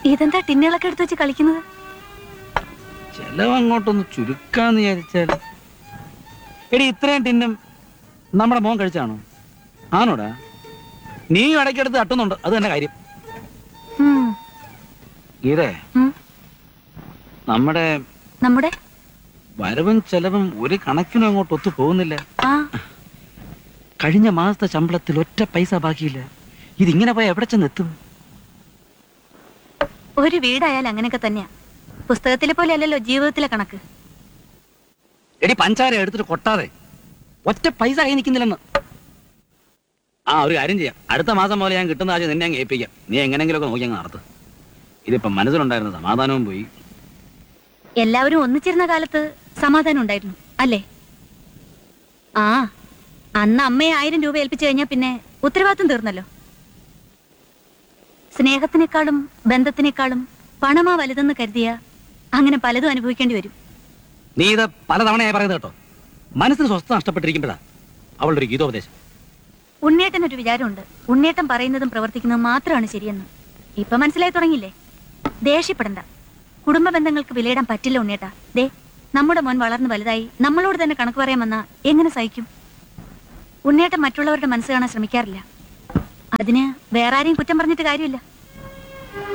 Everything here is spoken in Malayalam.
ഇതെന്താ ടിന്നുകളൊക്കെ എടുത്തു വെച്ച് കളിക്കുന്നത് ചെലവ് അങ്ങോട്ടൊന്ന് ചുരുക്കാന്ന് വിചാരിച്ചാൽ എടി ഇത്രയും ടിന്നും നമ്മുടെ മോൻ കഴിച്ചാണോ ആണോടാ നീ ഇടയ്ക്കെടുത്ത് തട്ടുന്നുണ്ട് അത് തന്നെ കാര്യം ഉം, ഗീതേ ഉം. നമ്മുടെ നമ്മുടെ വരവും ചെലവും ഒരു കണക്കിനും അങ്ങോട്ട് ഒത്തു പോകുന്നില്ല ആ കഴിഞ്ഞ മാസത്തെ ശമ്പളത്തിൽ ഒറ്റ പൈസ ബാക്കിയില്ല ഇതിങ്ങനെ പോയി എവിടെ ചെന്നെത്തും ഒരു വീടായാൽ അങ്ങനെയൊക്കെ തന്നെയാ പുസ്തകത്തിലെ പോലെ അല്ലല്ലോ ജീവിതത്തിലെ കണക്ക് എടി പഞ്ചാര എടുത്തിട്ട് കൊട്ടാതെ ഒറ്റ പൈസ കൈ നിൽക്കുന്നില്ലെന്ന് ആ ഒരു കാര്യം ചെയ്യാം അടുത്ത മാസം പോലെ ഞാൻ കിട്ടുന്ന ആഴ്ച നിന്നെ അങ്ങ് ഏൽപ്പിക്കാം നീ എങ്ങനെങ്കിലുമൊക്കെ നോക്കി അങ്ങ് നടത്ത് ഇതിപ്പം മനസ്സിലുണ്ടായിരുന്ന സമാധാനവും പോയി എല്ലാവരും ഒന്നിച്ചിരുന്ന കാലത്ത് സമാധാനം ഉണ്ടായിരുന്നു അല്ലേ ആ അന്ന് അമ്മയെ ആയിരം രൂപ ഏൽപ്പിച്ചു കഴിഞ്ഞാൽ പിന്നെ ഉത്തരവാദിത്വം തീർന്നല്ലോ സ്നേഹത്തിനേക്കാളും ബന്ധത്തിനേക്കാളും പണമാ വലുതെന്ന് കരുതിയ അങ്ങനെ പലതും അനുഭവിക്കേണ്ടി വരും നീ ഇത് പലതവണയായി പറയുന്നത് കേട്ടോ മനസ്സിന് സ്വസ്ഥത നഷ്ടപ്പെട്ടിരിക്കുമ്പോഴാ അവളുടെ ഒരു ഗീതോപദേശം ഉണ്ണേട്ടൻ ഒരു വിചാരമുണ്ട് ഉണ്ണേട്ടൻ പറയുന്നതും പ്രവർത്തിക്കുന്നതും മാത്രമാണ് ശരിയെന്ന് ഇപ്പൊ മനസ്സിലായി തുടങ്ങിയില്ലേ ദേഷ്യപ്പെടണ്ട കുടുംബ ബന്ധങ്ങൾക്ക് വിലയിടാൻ പറ്റില്ല ഉണ്ണേട്ടാ ദേ നമ്മുടെ മോൻ വളർന്ന് വലുതായി നമ്മളോട് തന്നെ കണക്ക് പറയാൻ വന്നാ എങ്ങനെ സഹിക്കും ഉണ്ണേട്ടൻ മറ്റുള്ളവരുടെ മനസ്സ് കാണാൻ ശ്രമിക്കാറില്ല അതിന് വേറെ ആരെയും കുറ്റം പറഞ്ഞിട്ട് കാര്യമില്ല